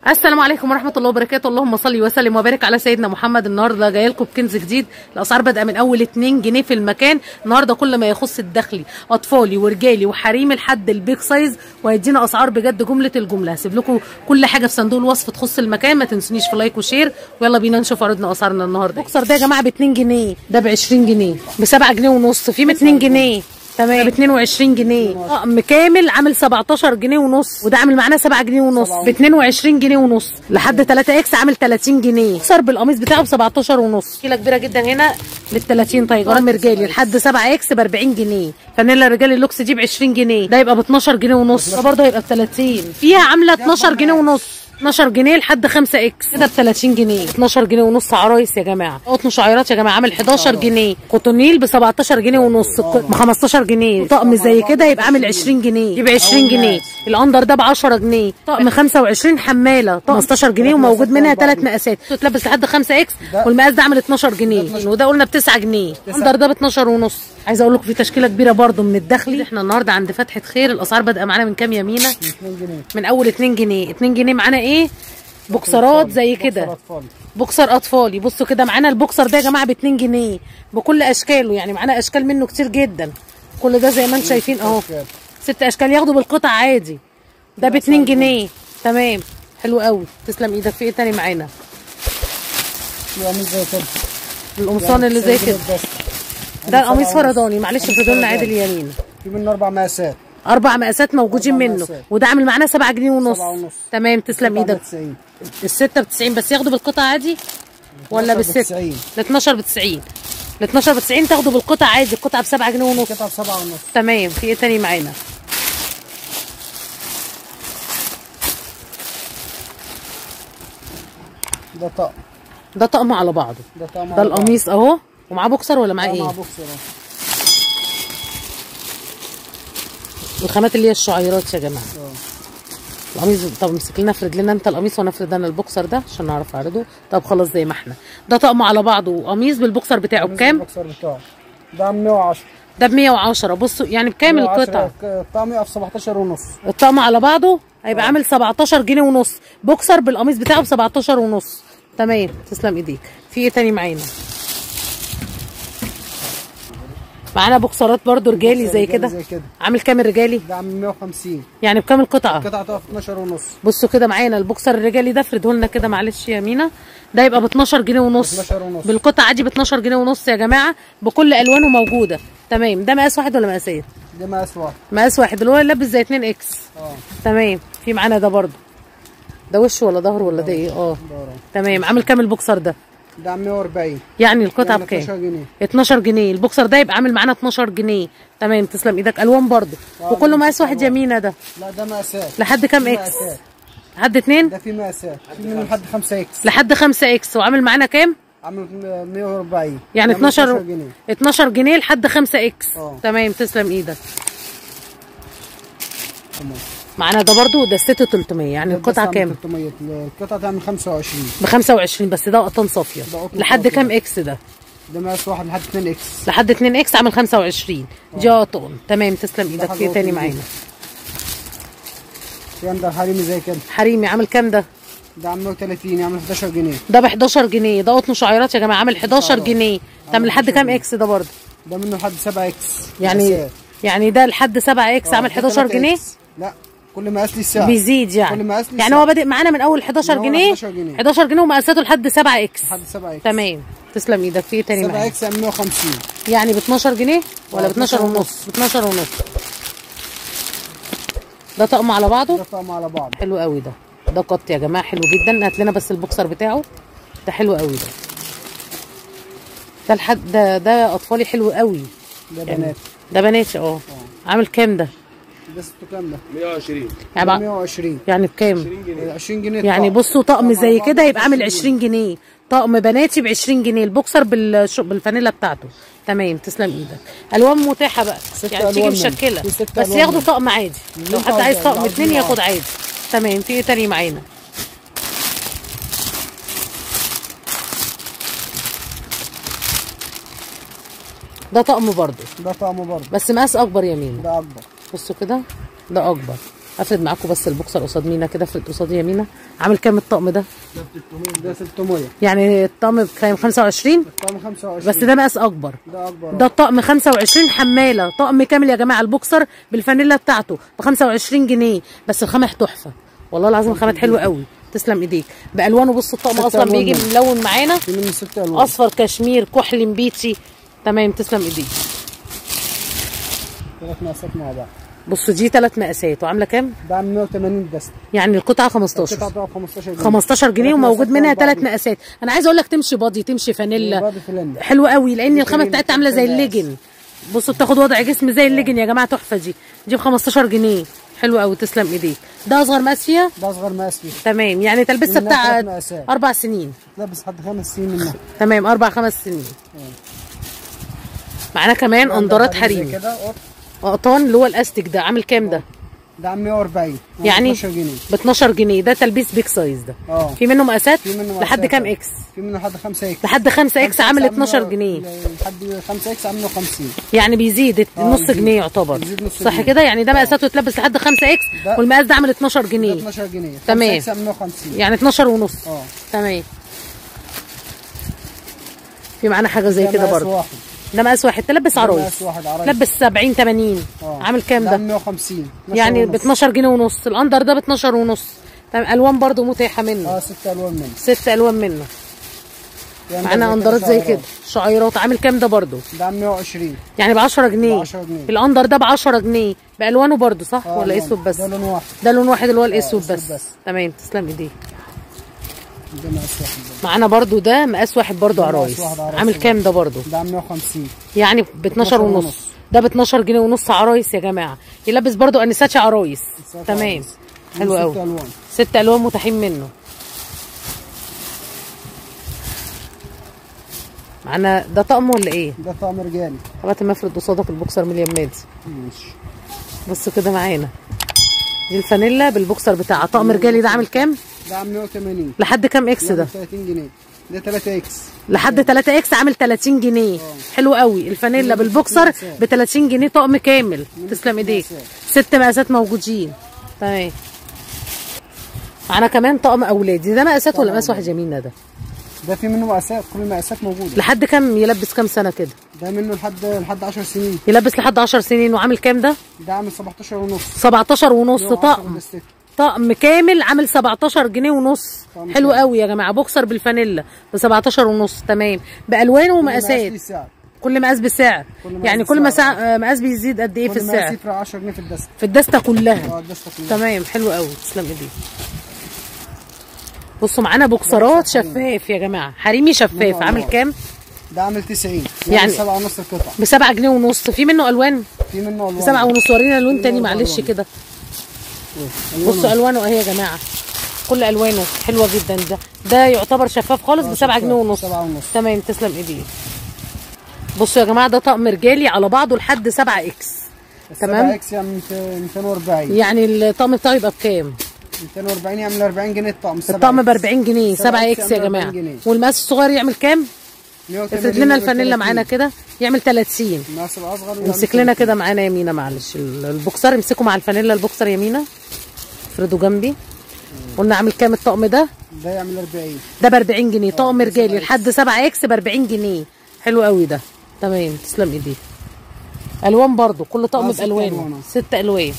السلام عليكم ورحمه الله وبركاته اللهم صل وسلم وبارك على سيدنا محمد النهارده جاي لكم بكنز جديد الاسعار بادئه من اول 2 جنيه في المكان النهارده كل ما يخص الدخلي اطفالي ورجالي وحريمي لحد البيج سايز وهيدينا اسعار بجد جمله الجمله هسيب لكم كل حاجه في صندوق الوصف تخص المكان ما تنسونيش في لايك وشير ويلا بينا نشوف عروضنا اسعارنا النهارده بوكسر ده يا جماعه ب 2 جنيه ده ب 20 جنيه ب 7 جنيه ونص في ب 2 جنيه تمام ب 22 جنيه طقم كامل عامل 17 جنيه ونص وده عامل معانا 7 جنيه ونص ب 22 جنيه ونص لحد 3 اكس عامل 30 جنيه صار بالقميص بتاعه ب 17 ونص كيله كبيره جدا هنا بال 30 طيب جرام رجالي لحد 7 اكس ب 40 جنيه فانيلا رجالي اللوكس دي ب 20 جنيه ده يبقى ب 12 جنيه ونص ده برضه هيبقى ب 30 فيها عامله 12 جنيه ونص 12 جنيه لحد 5 اكس كده ب 30 جنيه 12 جنيه ونص عرايس يا جماعه قطن شعيرات يا جماعه عامل 11 جنيه كوتونيل ب 17 جنيه ونص ب 15 جنيه طقم زي كده يبقى عامل 20 جنيه دي ب 20 جنيه الاندر ده ب 10 جنيه طقم 25 حماله 15 جنيه وموجود منها ثلاث مقاسات تتلبس لحد 5 اكس والمقاس ده عامل 12 جنيه وده قلنا ب 9 جنيه الاندر ده ب 12 ونص عايزه اقول لكم في تشكيله كبيره برده من الداخلي احنا النهارده عند فتحه خير الاسعار بادئه معانا من كام يمينه 2 جنيه من اول 2 جنيه 2 جنيه معانا ايه بوكسرات زي كده اطفال بوكسر اطفالي بصوا كده معانا البوكسر ده يا جماعه ب 2 جنيه بكل اشكاله يعني معانا اشكال منه كتير جدا كل ده زي ما انتم شايفين اهو أشكال. ست اشكال ياخدوا بالقطع عادي ده ب 2 جنيه تمام حلو قوي تسلم ايدك في ايه تاني معانا في قميص زي كده القمصان اللي زي كده بس ده القميص فرداني معلش افردوا لنا عادل يمين في منه اربع مقاسات اربع مقاسات موجودين أربع منه مقاسات. وده عامل معانا 7 جنيه ونص سبعة ونص. تمام تسلم ايدك 90 الستة ب 90 بس ياخدوا بالقطع عادي ولا 12 بالست؟ بتسعين. ال 12 ب 90 ال 12 ب 90 تاخدوا بالقطع عادي القطعة ب 7 جنيه ونص قطعه بسبعة ونص تمام في ايه تاني معانا؟ ده طقم ده طقم على بعضه ده طقم ده القميص اهو ومعاه بوكسر ولا معاه مع ايه؟ بوكسر أهو. الخامات اللي هي الشعيرات يا جماعة اه القميص طب امسك لنا افرد لنا انت القميص وانا افرد انا البوكسر ده عشان نعرف اعرضه طب خلاص زي ما احنا ده طقم على بعضه قميص بالبوكسر بتاعه بكام؟ البوكسر بتاعه ده عم 110 ده ب 110 بصوا يعني بكام 110 القطعة؟ ك- الطقم يقف 17 ونص الطقم على بعضه هيبقى عامل 17 جنيه ونص بوكسر بالقميص بتاعه ب 17 ونص تمام تسلم ايديك في ايه تاني معانا معانا بوكسرات برضو رجالي زي رجالي كده زي كده. عامل كام الرجالي ده عم 150 يعني بكام القطعه قطعه تقف 12 ونص بصوا كده معانا البوكسر الرجالي ده افرده لنا كده معلش يا مينا ده يبقى ب 12 جنيه ونص 12 ونص. بالقطعه عادي ب 12 جنيه ونص يا جماعه بكل الوانه موجوده تمام ده مقاس واحد ولا مقاسين ده مقاس واحد مقاس واحد اللي هو لابس زي 2 اكس اه تمام في معانا ده برضو ده وش ولا ظهر ولا ده ايه اه دوران تمام عامل كام البوكسر ده ده عم 140 يعني القطعه يعني بكام 12 جنيه 12 جنيه البوكسر ده يبقى عامل معانا 12 جنيه تمام تسلم ايدك الوان برضو آه، وكله ده مقاس واحد ألوان. يمينه ده لا ده مقاسات لحد كام في اكس مقاسات. لحد اتنين ده في مقاسات في منه لحد 5 اكس لحد 5 اكس وعامل معانا كام عامل 140 يعني ده 12 جنيه 12 جنيه لحد 5 اكس آه. تمام تسلم ايدك تمام معانا ده برضو ده الست 300 يعني القطعه بس كام عامل 300 القطعه تعمل 25 ب 25 بس ده قطن صافيه ده قطن لحد صافية. كام اكس ده ده مقاس واحد لحد 2 اكس لحد 2 اكس عامل 25 دي قطن تمام تسلم ايدك حاجة في إيه تاني قطن معانا جديدة. في عندك حريمي زي كده حريمي عامل كام ده ده عم 130 يعمل 11 جنيه ده ب 11 جنيه ده قطن شعيرات يا جماعه عامل 11 شعيرات. جنيه طب عامل لحد 11 كام جنيه. اكس ده برضه ده منه لحد 7 اكس يعني مقاسات. يعني ده لحد 7 اكس آه، عامل ده 11 3 جنيه إكس. لا كل مقاس ليه السعر بيزيد كل يعني مقاس ليه يعني سعر. هو بادئ معانا من اول 11 من أول جنيه 11 جنيه. 11 جنيه ومقاساته لحد 7 اكس لحد 7 اكس تمام تسلم ايدك في ايه تاني 7 معانا اكس عم 150 يعني ب 12 جنيه ولا آه، ب 12 12 ونص ب 12 ونص ده طقم على بعضه ده طقم على بعض حلو قوي ده ده قط يا جماعه حلو جدا هات لنا بس البوكسر بتاعه ده حلو قوي ده ده الحد ده ده اطفالي حلو قوي ده يعني بنات ده بناتي اه عامل كام ده ده سته كام ده 120 يعني بقى- 120 يعني بكام 20 جنيه يعني طقم. بصوا طقم طقم زي على بعض كده يبقى عامل 20 20 جنيه طقم بناتي ب 20 جنيه البوكسر بالش... بالفانيلا بتاعته تمام تسلم ايدك الوان متاحه بقى ست يعني تيجي ألوان منه. مشكله في ست بس ألوان ياخدوا منه. طقم عادي لو انت حد عايز عايزه، طقم عاوزين اتنين معاه. ياخد عادي تمام في ايه تاني معانا ده طقم برضه ده طقم برضه بس مقاس اكبر يمين ده اكبر بصوا كده ده اكبر افرد معاكم بس البوكسر قصاد مينا كده افرد قصاد يمينه عامل كام الطقم ده ده 600 يعني الطقم بكام 25 الطقم 25 بس ده مقاس اكبر ده اكبر ده الطقم 25 حماله طقم كامل يا جماعه البوكسر بالفانيلا بتاعته ب 25 جنيه بس الخامه تحفه والله العظيم الخامات حلوه قوي تسلم ايديك بالوانه بص الطقم ست اصلا ألوان بيجي منه. ملون معانا في منه ست الوان اصفر كشمير كحل نبيتي تمام تسلم ايديك ثلاث مقاسات مع بعض بص دي ثلاث مقاسات وعامله كام ده عامل 180 دست يعني القطعه القطعه 15 بتاعت 15 جنيه 15 جنيه ثلاث وموجود مقاسات منها مع بعض. ثلاث مقاسات انا عايزه اقول لك تمشي بادي تمشي فانيلا بعد فلان حلو قوي لان الخامه كريم بتاعتها عامله زي كريم الليجن بصوا بتاخد وضع جسم زي الليجن يا جماعه تحفه دي دي ب 15 جنيه حلو قوي تسلم ايديك ده اصغر مقاس فيها ده اصغر مقاس فيه تمام يعني تلبسها منها بتاع ثلاث مقاسات. اربع سنين لابس حد خمس سنين منها تمام اربع خمس سنين معانا كمان اندرات حريم زي حريمي كده قط. قطان اللي هو الاستيك ده عامل كام ده ده عامل 140 يعني 12 جنيه ب 12 جنيه ده تلبيس بيك سايز ده اه في منه مقاسات في منه لحد مقاسات. كام اكس في منه لحد 5 اكس لحد 5 اكس عامل 12 جنيه لحد 5 اكس عامله 50 يعني بيزيد آه، نص بيزيد. جنيه يعتبر بيزيد نص صح جنيه. كده يعني ده مقاساته يتلبس لحد 5 اكس ده- والمقاس ده عامل 12 ده جنيه 12 جنيه تمام. 5 اكس عامله 50 يعني 12 ونص اه تمام في معانا حاجه زي ده كده مقاس برضه واحد ده مقاس واحد تلبس ده عرايس مقاس واحد عرايس لبس 70 80 اه عامل كام ده ده 150 يعني ب 12 جنيه ونص الاندر ده ب 12 ونص تمام الوان برضو متاحه منه اه ست الوان منه ست الوان منه يعني معانا ده اندرات زي شعيرات. كده شعيرات عامل كام ده برضو ده عامل 120 يعني ب 10 جنيه ب 10 جنيه. الاندر ده ب 10 جنيه بالوانه برضو صح آه، ولا لون. اسود بس ده لون واحد ده لون واحد اللي هو الاسود أسود بس. بس. تمام تسلم ايديك ده مقاس واحد ده. معانا برضو ده مقاس واحد برضو ده مقاس عرايس واحد عرايس عامل برضو. كام ده برضو ده عامل 150 يعني ب 12 ونص ونص. ده ب 12 جنيه ونص عرايس يا جماعه يلبس برضو انساتشي عرايس ست تمام عرايس. حلو ست قوي الوان ست الوان متاحين منه معانا ده طقم ولا ايه؟ ده طقم رجالي لغايه ما افرد قصادك البوكسر من اليمات ماشي بص كده معانا دي الفانيلا بالبوكسر بتاعها طقم رجالي ده عامل كام؟ ده عامل 180 لحد كام اكس ده؟ ده 30 جنيه ده 3 اكس لحد 3 اكس عامل 30 جنيه حلو قوي الفانيلا في بالبوكسر مقاسات. ب 30 جنيه طقم كامل تسلم في ايديك مقاسات. ست مقاسات موجودين تمام معانا كمان طقم اولادي ده مقاسات ولا طقم مقاس واحد أولادي. يميننا ده ده في منه مقاسات كل المقاسات موجوده لحد كام يلبس كام سنه كده ده منه لحد لحد 10 سنين يلبس لحد 10 سنين وعامل كام ده ده عامل 17 ونص 17 ونص 110 طقم بلاستيك. طقم كامل عامل 17 جنيه ونص طقم حلو كامل. قوي يا جماعه بوكسر بالفانيلا ب 17 ونص تمام بالوانه كل مقاس ومقاسات ليه سعر كل مقاس بسعر كل مقاس يعني كل بسعر. مسا- مقاس بيزيد قد ايه في كل مقاس السعر يفرق 10 جنيه في الدست في الدستة كلها اه الدست كلها تمام حلو قوي تسلم ايديك بصوا معانا بوكسرات شفاف يا جماعه حريمي شفاف منه عامل ألوان. كام ده عامل 90 يعني- يعني 7 ونص القطعه ب 7 جنيه ونص في منه الوان في منه الوان ب 7 ونص ورينا لون في تاني منه معلش ألوان. كده ألوانه. بصوا الوانه اهي يا جماعه كل الوانه حلوه جدا ده ده يعتبر شفاف خالص ب 7 جنيه ونص 7 ونص تمام تسلم ايديك بصوا يا جماعه ده طقم رجالي على بعضه لحد 7 اكس تمام. 7 اكس يعني 240 يعني الطقم بتاعه يبقى بكام 240 يعمل 40 جنيه الطقم السبعة الطقم ب إكس. 40 جنيه 7 7 اكس يا يعمل 40 جماعه جنيه. والمقاس الصغير يعمل كام 180 افرد لنا يعمل الفانيلا 30. معانا كده يعمل 30 الناس الاصغر يعمل امسك لنا 30. كده معانا يمينه معلش ال- البوكسر امسكوا مع الفانيلا البوكسر يمينه افردوا جنبي قلنا عامل كام الطقم ده ده يعمل 40 ده ب 40 جنيه طقم ده رجالي 7 لحد 7 اكس ب 40 جنيه حلو قوي ده تمام تسلم ايديك الوان برضو كل طقم آه، ست بالوانه ألوان أهو. ست الوان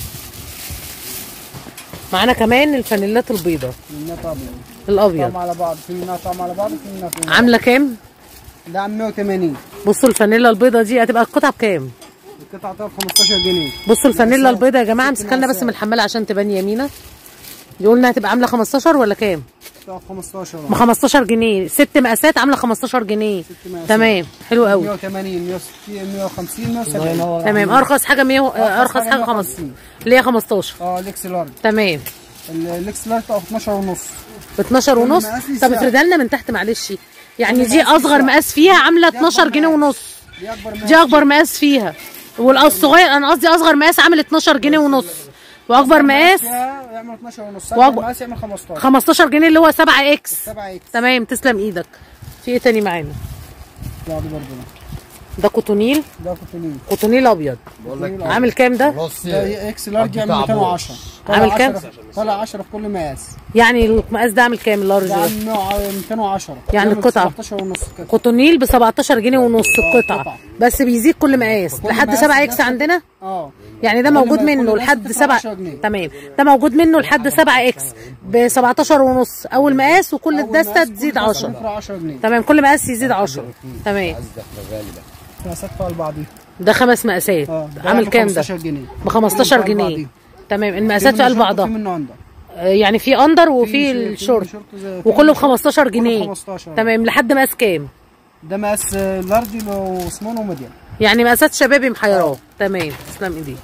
معانا كمان الفانيلات البيضاء منها طقم الابيض طقم على بعض في منها طقم على بعض في منها طقم عامله كام ده عم 180 بصوا الفانيلا البيضاء دي هتبقى القطعه بكام القطعه طب 15 جنيه بصوا الفانيلا مقاسات. البيضاء يا جماعه ست امسكها لنا بس مقاسات. من الحماله عشان تبان يمينه يقولنا هتبقى عامله 15 ولا كام طب 15 ب 15 جنيه ست مقاسات عامله 15 جنيه ست مقاسات. تمام حلو قوي 180 160 150 170 تمام ارخص حاجه 100 ارخص حاجة حاجه 15 150. اللي هي 15 اه الاكس لارج تمام الاكس لارج طب 12 ونص ب 12 ونص مقاس لي طب سعر. افردها لنا من تحت معلش يعني كل دي مقاس لي اصغر سعر. مقاس فيها عامله دي 12 أكبر جنيه مقاس. ونص دي اكبر دي اكبر مقاس فيها والصغير انا قصدي اصغر مقاس عامل 12 جنيه ونص واكبر مقاس فيها يعمل 12 ونص وأكبر- اكبر مقاس يعمل 15 15 جنيه اللي هو 7 اكس 7 اكس تمام تسلم ايدك في ايه تاني معانا بعد برضه ده ده كوتونيل ده كوتونيل كوتونيل ابيض بقول لك عامل كام ده بص ده اكس لارج أديك يعمل عبور. 210 عامل طالع كام؟ 10 طالع 10 في كل مقاس يعني المقاس ده عامل كام اللارج ده ده عامل 100 210 يعني يعمل القطعة. 17 ونص كده كوتونيل ب 17 جنيه ونص آه، القطعه قطعة. بس بيزيد كل مقاس كل لحد مقاس 7 اكس ده- عندنا اه يعني ده كل موجود ما- منه كل مقاس لحد بتدفع 7 10 جنيه. تمام ده موجود منه لحد 7 اكس ب 17 ونص اول مقاس وكل أول الدسته مقاس تزيد كل دستة 10 بتفرق 10 جنيه تمام كل مقاس يزيد 10 تمام عايز ده احنا غالي ده مقاسات فوق بعضيها ده خمس مقاسات اه عامل كام ده 15 جنيه ب 15 كله في جنيه بعضيه. تمام في المقاسات في منه قلب شورت وفي بعضها منه اندر آه، يعني في اندر في وفي شورت- في الشورت شورت زي- في وكله ب منه 15 كله جنيه 15. تمام لحد مقاس كام ده مقاس آه، لارج وسمول وميديم يعني مقاسات شبابي محيراه تمام تسلم ايديك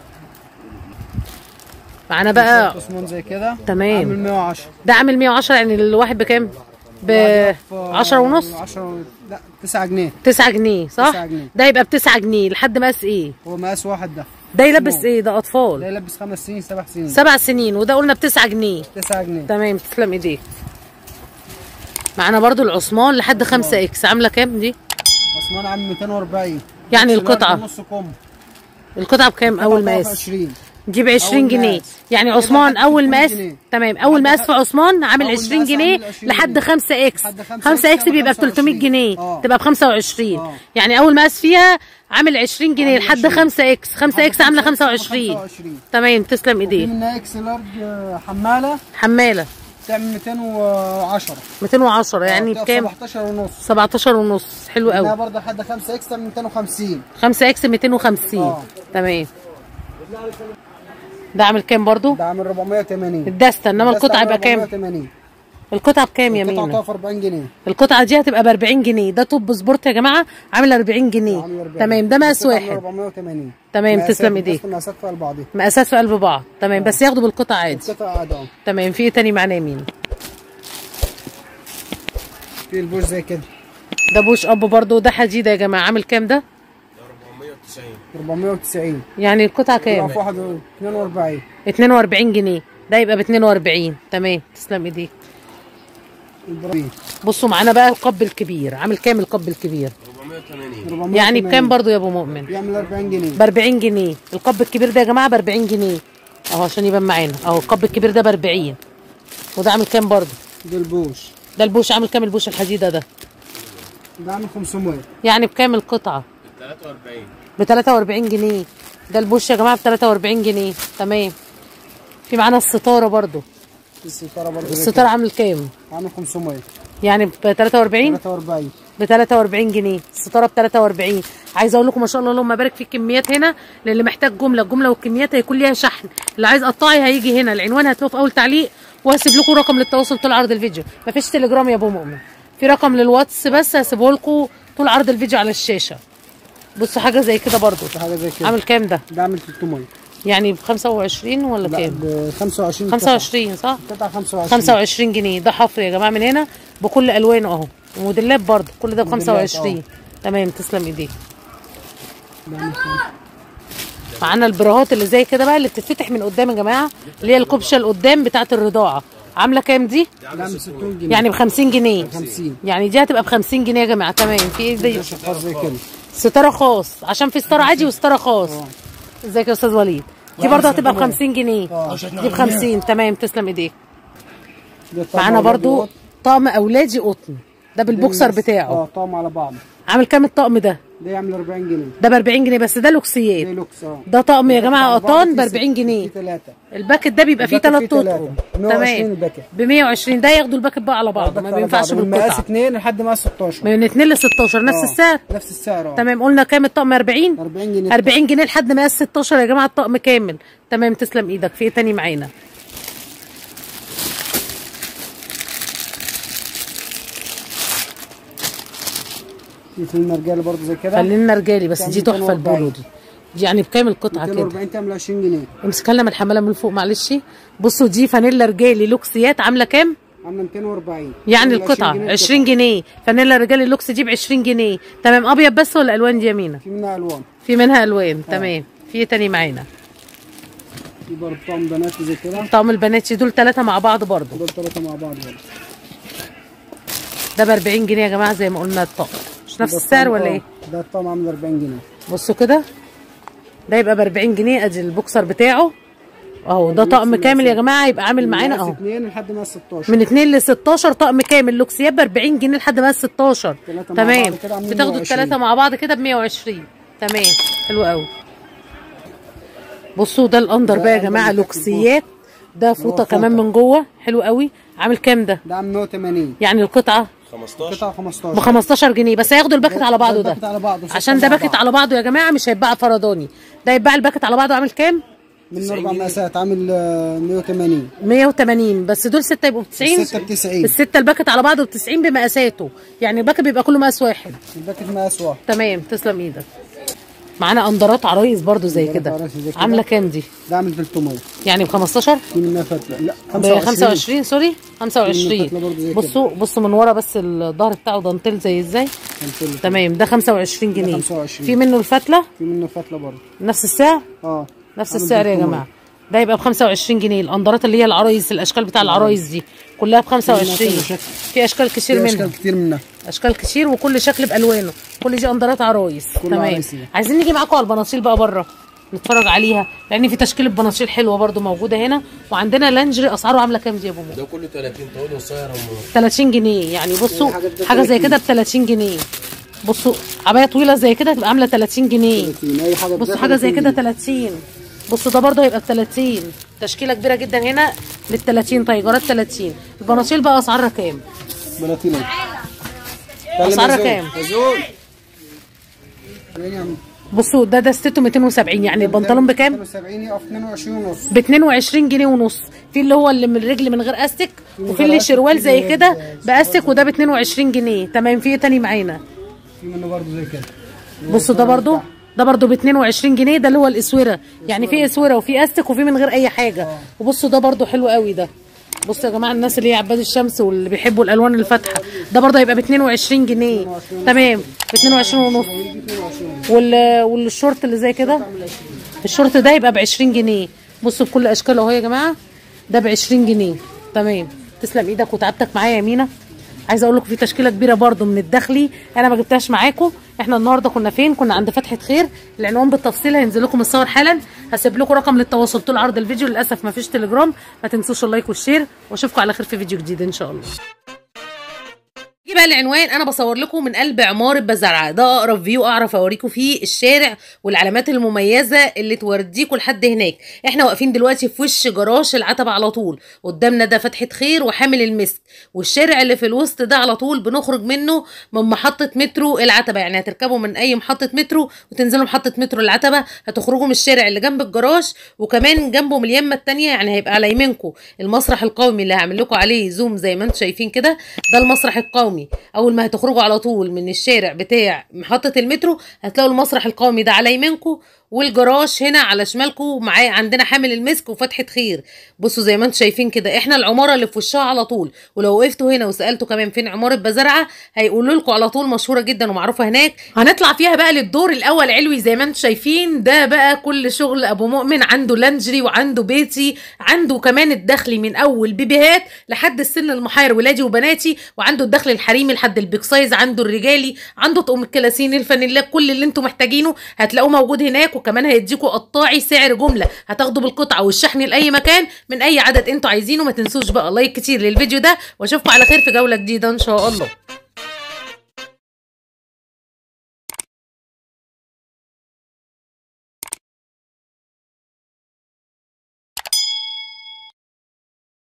معانا بقى سمول زي كده تمام. عامل 110 ده عامل 110 يعني الواحد بكام؟ ب 10 ونص 10 لا 9 جنيه 9 جنيه صح؟ 9 جنيه. ده يبقى ب 9 جنيه لحد مقاس ايه؟ هو مقاس واحد ده ده يلبس سمول. ايه؟ ده ده اطفال يلبس خمس سنين سبع سنين سبع سنين وده قلنا ب 9 جنيه 9 جنيه تمام تسلم ايديك معانا برضو العثمان لحد 5 اكس عامله كام دي؟ عثمان عامل 240 يعني نص لارج القطعة. نص كم القطعه بكام اول القطعة مقاس؟ 20 دي ب 20 أول جنيه مقاس. يعني كده عثمان لحد اول 20 مقاس جنيه. تمام اول لحد مقاس في عثمان عامل أول 20 مقاس جنيه عامل 20 لحد جنيه. 5 اكس لحد 5 5 اكس إكس بيبقى ب 300 25. جنيه آه. تبقى ب 25 آه. يعني اول مقاس فيها عامل 20 جنيه عامل لحد 20. 5 اكس 5 لحد اكس عامله 5 25 25. تمام تسلم في ايديك منها اكس لارج آه، حماله حماله تعمل 210 210 يعني بتبقى بكام 17 ونص 17 ونص حلو منها قوي برضه لحد 5 اكس تعمل 250 5 اكس 250 آه. تمام ده عامل كام برضو ده عامل 480 الدستة انما الدستة القطعه عامل يبقى كام 480 القطعه بكام يا القطعه مينا بتقف 40 جنيه القطعه دي هتبقى ب 40 جنيه ده توب سبورت يا جماعه عامل 40 جنيه عامل 40 تمام ده مقاس القطعة عاملة واحد 480 تمام، مقاسات- تسلم إيديك. مقاسات في بعضها مقاسات في قلب بعض تمام بس ياخدوا بالقطعه عادي القطعه قاعده اهو تمام في ايه تاني معانا يا مينا في البوش زي كده ده بوش اب برضو ده حديده يا جماعه عامل كام ده 490 يعني القطعه يبقى كام في واحد 42 42 جنيه ده يبقى ب 42 تمام تسلم ايديك البراميل. بصوا معانا بقى القب الكبير عامل كام القب الكبير 480 يعني بكام برضو يا ابو مؤمن يعمل 40 جنيه ب 40 جنيه القب الكبير ده يا جماعه ب 40 جنيه اهو عشان يبان معانا اهو القب الكبير ده ب 40 وده عامل كام برضو ده البوش ده البوش عامل كام البوش الحديده ده ده عامل 500 يعني بكام القطعه 43 ب 43 جنيه ده البوش يا جماعه ب 43 جنيه تمام في معانا الستاره برضو الستاره برضه زي الستاره عامل كام كده. عامل 500 يعني ب 43 43 ب 43 جنيه الستاره ب 43 عايزه اقول لكم ما شاء الله اللهم بارك في كميات هنا للي محتاج جمله الجمله والكميات هيكون ليها شحن اللي عايز قطاعي هيجي هنا العنوان هتلاقوه في اول تعليق وهسيب لكم رقم للتواصل طول عرض الفيديو مفيش تليجرام يا ابو مؤمن في رقم للواتس بس هسيبه لكم طول عرض الفيديو على الشاشه بصوا حاجه زي كده برضو في حاجه زي كده عامل كام ده ده عامل 300 يعني ب 25 ولا لا كام ب 25 25 صح قطعه 25 25 جنيه ده حفر يا جماعه من هنا بكل الوانه اهو وموديلات برضه كل ده ب موديلات، 25 تمام تسلم ايديك معانا البراهات اللي زي كده بقى اللي بتتفتح من قدام يا جماعه اللي هي الكبشه القدام بتاعه الرضاعه عامله كام دي ده عامل 60 جنيه يعني ب 50 جنيه 50 يعني دي هتبقى ب 50 جنيه يا جماعه تمام في ايه دي ده شفاف زي كده ستاره خاص عشان في ستاره عادي وستاره خاص ازيك يا استاذ وليد دي برضه هتبقى ب 50 جنيه آه. دي ب 50 تمام تسلم ايديك ده طقم معانا أولادي برضو قط. طقم اولادي قطن ده بالبوكسر الناس- بتاعه اه طقم على بعض عامل كام الطقم ده ده يعمل 40 جنيه ده ب 40 جنيه بس ده لوكسيات ده لوكس اه ده طقم يا جماعه على بعض قطان في ب ست- 40 جنيه في ثلاثه الباكت ده بيبقى فيه الباكت ثلاث فيه تلاتة. اطقم 120 تمام الباكت. ب 120 ده ياخدوا الباكت بقى على بعضه ما بينفعش مقاس بالقطعه 2 لحد مقاس 16 من 2 ل 16 نفس آه. السعر نفس السعر اه تمام قلنا كام الطقم 40 40 جنيه 40 جنيه لحد مقاس 16 يا جماعه الطقم كامل تمام تسلم ايدك في ايه تاني معانا في فيلم رجاله برضه زي كده خلينا رجالي بس كام دي تحفه 240. البولو دي دي يعني بكام القطعه كده 240 تعمل 20 جنيه امسكها لنا من الحماله من فوق معلش بصوا دي فانيلا رجالي لوكسيات عامله كام عامله 240 يعني تعمل القطعه 20 20 جنيه فانيلا رجالي لوكس دي ب 20 جنيه تمام ابيض بس ولا الوان دي يمينه في منها الوان في منها الوان تمام في ايه تاني معانا في برضه طقم بنات زي كده طقم البنات دول ثلاثه مع بعض برضو دول ثلاثه مع بعض برضه ده ب 40 جنيه يا جماعه زي ما قلنا الطقم مش نفس ده السعر الطقم- ولا آه، ايه ده الطقم عامل 40 جنيه بصوا كده ده يبقى ب 40 جنيه ادي البوكسر بتاعه اهو ده طقم كامل يا جماعه يبقى عامل معانا مقاس اهو اتنين لحد مقاس 16 من 2 ل 16 طقم كامل لوكسيات ب 40 جنيه لحد ما 16 تلاتة مع تمام بعض كده عاملين بتاخدوا 120. الثلاثه مع بعض كده ب 120 تمام حلو قوي بصوا ده الاندر ده بقى يا أندر جماعه بتاع لوكسيات ده فوطه كمان فوطة. من جوه حلو قوي عامل كام ده ده عامل 180 يعني القطعه 15 قطعه ب 15 15 جنيه بس هياخدوا الباكت على بعضه ده الباكت على بعضه ستة عشان ده مع باكت بعض. على بعضه يا جماعه مش هيتباع فرداني ده يتباع الباكت على بعضه عامل كام من اربع مقاسات عامل آه، 180 180 بس دول ستة يبقوا ب 90 الستة ب 90. الستة الباكت على بعضه ب 90 بمقاساته يعني الباكت بيبقى كله مقاس واحد الباكت مقاس واحد تمام تسلم ايدك معانا اندرات عرايس برضو زي أندرات كده عرايس زي كده. عامله كام دي ده عامل 300 يعني ب 15 في منها فتله لا ب 25 سوري في فتلة برضو 25 زي كده. بصوا بصوا من ورا بس الظهر بتاعه دانتيل زي ازاي تمام تمام ده 25 جنيه 25. في منه الفتله في منه فتله برضه نفس السعر اه نفس عامل السعر يا 300. جماعه ده يبقى ب 25 جنيه الاندرات اللي هي العرايس الاشكال بتاع العرايس دي كلها ب 25 كذا شكل. في اشكال كتير في منها اشكال كتير منها اشكال كتير وكل شكل بالوانه كل دي اندرات عرايس كل تمام عرايس دي. عايزين نيجي معاكم على البناطيل بقى بره نتفرج عليها لان في تشكيله بناطيل حلوه برده موجوده هنا وعندنا لانجري اسعاره عامله كام دي يا ابو مو؟ ده كله 30 طول وصاير 30 جنيه يعني بصوا حاجة ب حاجه زي 30. كده ب 30 جنيه بصوا عبايه طويله زي كده تبقى عامله 30 جنيه 30 اي حاجه بصوا بداخل حاجه زي 30 كده جنيه. 30 بصوا ده برضه هيبقى ب 30 تشكيله كبيره جدا هنا لل 30 تايجرات 30 البناطيل بقى اسعارها كام؟ بلاطيل أسعارها كام؟ يزول فين يا عم؟ بصوا ده دستته 270 يعني البنطلون بكام؟ 72 يقف 22 ونص ب 22 جنيه ونص في اللي هو اللي من الرجل من غير استك وفي اللي غير أستك، شروال في زي اللي كده غير باستك وده ب 22 جنيه تمام في ايه تاني معانا في منه برضه زي كده بصوا ده برضو ده برضو ب 22 جنيه ده اللي هو الاسوره يعني في اسوره وفي استك وفي من غير اي حاجه وبصوا ده برضو حلو قوي ده بصوا يا جماعه الناس اللي هي عباد الشمس واللي بيحبوا الالوان الفاتحه ده برضو هيبقى ب 22 جنيه تمام ب 22 ونص وال والشورت اللي زي كده الشورت ده يبقى ب 20 جنيه بصوا بكل اشكاله اهو يا جماعه ده ب 20 جنيه تمام تسلم ايدك وتعبتك معايا يا مينا عايزه اقول لكم في تشكيله كبيره برضو من الداخلي انا ما جبتهاش معاكم احنا النهارده كنا فين كنا عند فتحه خير العنوان بالتفصيل هينزل لكم الصور حالا هسيب لكم رقم للتواصل طول عرض الفيديو للاسف ما فيش تليجرام ما تنسوش اللايك والشير واشوفكم على خير في فيديو جديد ان شاء الله دي بقى العنوان انا بصور لكم من قلب عماره بزرعه ده اقرب فيو اعرف اوريكم فيه الشارع والعلامات المميزه اللي توديكم لحد هناك احنا واقفين دلوقتي في وش جراج العتبه على طول قدامنا ده فتحه خير وحامل المسك والشارع اللي في الوسط ده على طول بنخرج منه من محطه مترو العتبه يعني هتركبوا من اي محطه مترو وتنزلوا محطه مترو العتبه هتخرجوا من الشارع اللي جنب الجراج وكمان جنبه من اليمه التانيه يعني هيبقى على يمينكم المسرح القومي اللي هعمل لكم عليه زوم زي ما انتم شايفين كده ده المسرح القومي اول ما هتخرجوا على طول من الشارع بتاع محطه المترو هتلاقوا المسرح القومي ده على يمينكم والجراج هنا على شمالكم معاه عندنا حامل المسك وفتحه خير بصوا زي ما انتم شايفين كده احنا العماره اللي في وشها على طول ولو وقفتوا هنا وسالتوا كمان فين عماره بزرعه هيقولوا لكم على طول مشهوره جدا ومعروفه هناك هنطلع فيها بقى للدور الاول علوي زي ما انتم شايفين ده بقى كل شغل ابو مؤمن عنده لانجري وعنده بيتي عنده كمان الدخلي من اول بيبيهات لحد السن المحير ولادي وبناتي وعنده الدخل الحريمي لحد البيك سايز عنده الرجالي عنده طقم الكلاسين الفانيلات كل اللي انتم محتاجينه هتلاقوه موجود هناك وكمان هيديكوا قطاعي سعر جمله هتاخدوا بالقطعه والشحن لاي مكان من اي عدد انتوا عايزينه ما تنسوش بقى لايك كتير للفيديو ده واشوفكم على خير في جوله جديده ان شاء الله